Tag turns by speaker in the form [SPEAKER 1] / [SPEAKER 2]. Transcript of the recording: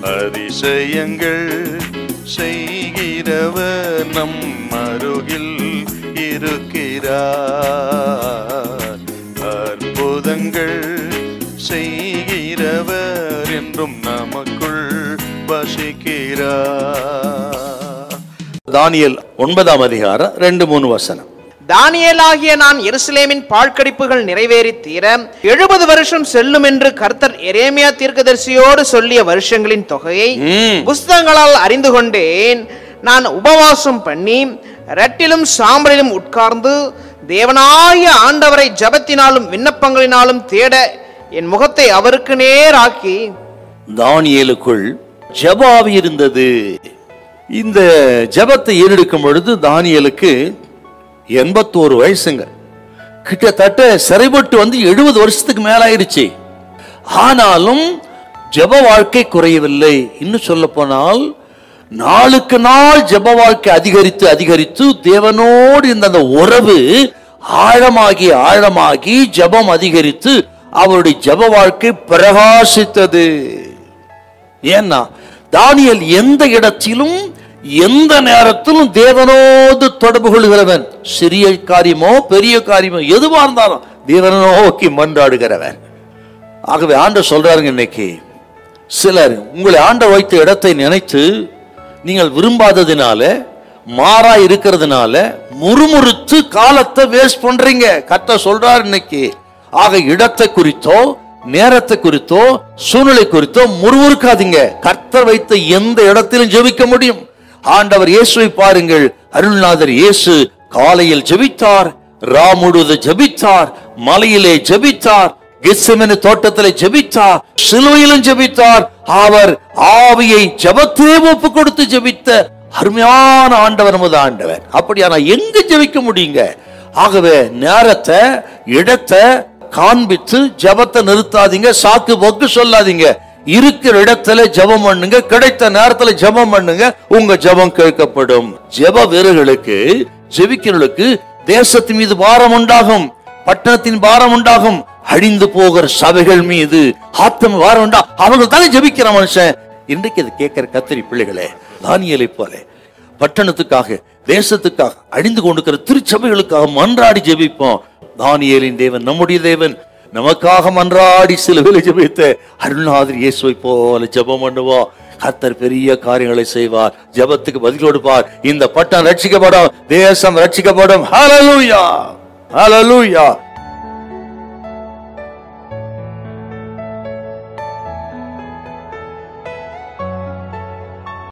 [SPEAKER 1] அதிசயங்கள் செய்கிறவர் நம் அருகில் இருக்கிறார் அற்புதங்கள் செய்கிறவர் என்றும் நமக்குள் வசிக்கிறார்
[SPEAKER 2] தானியேல் ஒன்பதாம் அதிகாரம் ரெண்டு மூணு வசனம்
[SPEAKER 3] தானியேலாகிய நான் எருசலேமின் பாழ்கடிப்புகள் நிறைவேறி தீர எழுபது வருஷம் செல்லும் என்று கர்த்தர் எரேமியா தீர்க்கதரிசியோடு சொல்லிய வருஷங்களின் தொகையை
[SPEAKER 2] ம்.
[SPEAKER 3] புஸ்தகங்களால் அறிந்து கொண்டேன் நான் உபவாசம் பண்ணி ரட்டிலும் சாம்பலிலும் உட்கார்ந்து தேவனாகிய ஆண்டவரை ஜபத்தினாலும் விண்ணப்பங்களினாலும் தேட என் முகத்தை அவருக்கு நேராக்கி
[SPEAKER 2] தானியேலுக்குள் ஜபாவி இருந்தது இந்த ஜபத்தை ஏறெடுக்கும் பொழுது தானியேலுக்கு எண்பத்தோரு வயசுங்க கிட்டத்தட்ட சிறைப்பட்டு வந்து எழுபது வருஷத்துக்கு மேலாயிருச்சு ஆனாலும் ஜப வாழ்க்கை குறையவில்லை இன்னும் சொல்ல போனால் நாளுக்கு நாள் ஜப வாழ்க்கை அதிகரித்து அதிகரித்து தேவனோடு இருந்த அந்த உறவு ஆழமாகி ஆழமாகி ஜபம் அதிகரித்து அவருடைய ஜப வாழ்க்கை பிரகாசித்தது ஏன்னா தானியல் எந்த இடத்திலும் எந்த நேரத்திலும் தேவனோடு தொடர்பு கொள்கிறவன் சிறிய காரியமோ பெரிய காரியமோ எதுவா இருந்தாலும் தேவனை நோக்கி மன்றாடுகிறவன் ஆகவே ஆண்டு சொல்றாருங்க இன்னைக்கு சிலர் உங்களை ஆண்ட வைத்த இடத்தை நினைத்து நீங்கள் விரும்பாததினால மாறா இருக்கிறதுனால முறுமுறுத்து காலத்தை வேஸ்ட் பண்றீங்க கத்த சொல்றாரு இன்னைக்கு ஆக இடத்தை குறித்தோ நேரத்தை குறித்தோ சூழ்நிலை குறித்தோ முறுமுறுக்காதீங்க கர்த்தர் வைத்த எந்த இடத்திலும் ஜெபிக்க முடியும் ஆண்டவர் இயேசுவை பாருங்கள் அருள்நாதர் இயேசு காலையில் ஜெபித்தார் ராமுழுது ஜெபித்தார் மலையிலே ஜெபித்தார் கெத்செமனே தோட்டத்திலே ஜெபித்தார் சிலுவையிலும் ஜெபித்தார் அவர் ஆவியை ஜெபத்தே ஒப்பு கொடுத்து ஜெபித்த அருமையான ஆண்டவர் நமது ஆண்டவர் அப்படியானா எங்க ஜெபிக்க முடியுங்க ஆகவே நேரத்தை இடத்தை காண்பித்து ஜெபத்தை நிறுத்தாதீங்க சாக்கு போக்கு சொல்லாதீங்க இருக்கிற இடத்துல ஜெபம் பண்ணுங்க கிடைத்த நேரத்துல ஜெபம் பண்ணுங்க உங்க ஜெபம் கேட்கப்படும் ஜெப வீரர்களுக்கு ஜெபிக்கிறவர்களுக்கு தேசத்தின் மீது பாரம் உண்டாகும் பட்டணத்தின் பாரம் உண்டாகும் அழிந்து போகிற சபைகள் மீது ஆத்தம் பாரம் உண்டா அவர்கள் தானே ஜெபிக்கிற மனுஷன் இன்றைக்கு அது கேட்கிற கத்திரி பிள்ளைகளே தானியலை போல பட்டணத்துக்காக தேசத்துக்காக அழிந்து கொண்டிருக்கிற திருச்சபைகளுக்காக மன்றாடி ஜெபிப்போம் தானியேலின் தேவன் நம்முடைய தேவன் நமக்காக மன்றாடி சிலுவையில் ஜெபித்த அருள்நாதர் இயேசுவை போல ஜெபம் பண்ணுவோம் கர்த்தர் பெரிய காரியங்களை செய்வார் ஜெபத்துக்கு பதில் கொடுப்பார் இந்த பட்டம் ரட்சிக்கப்படும் தேசம் ரட்சிக்கப்படும் ஹalleluya ஹalleluya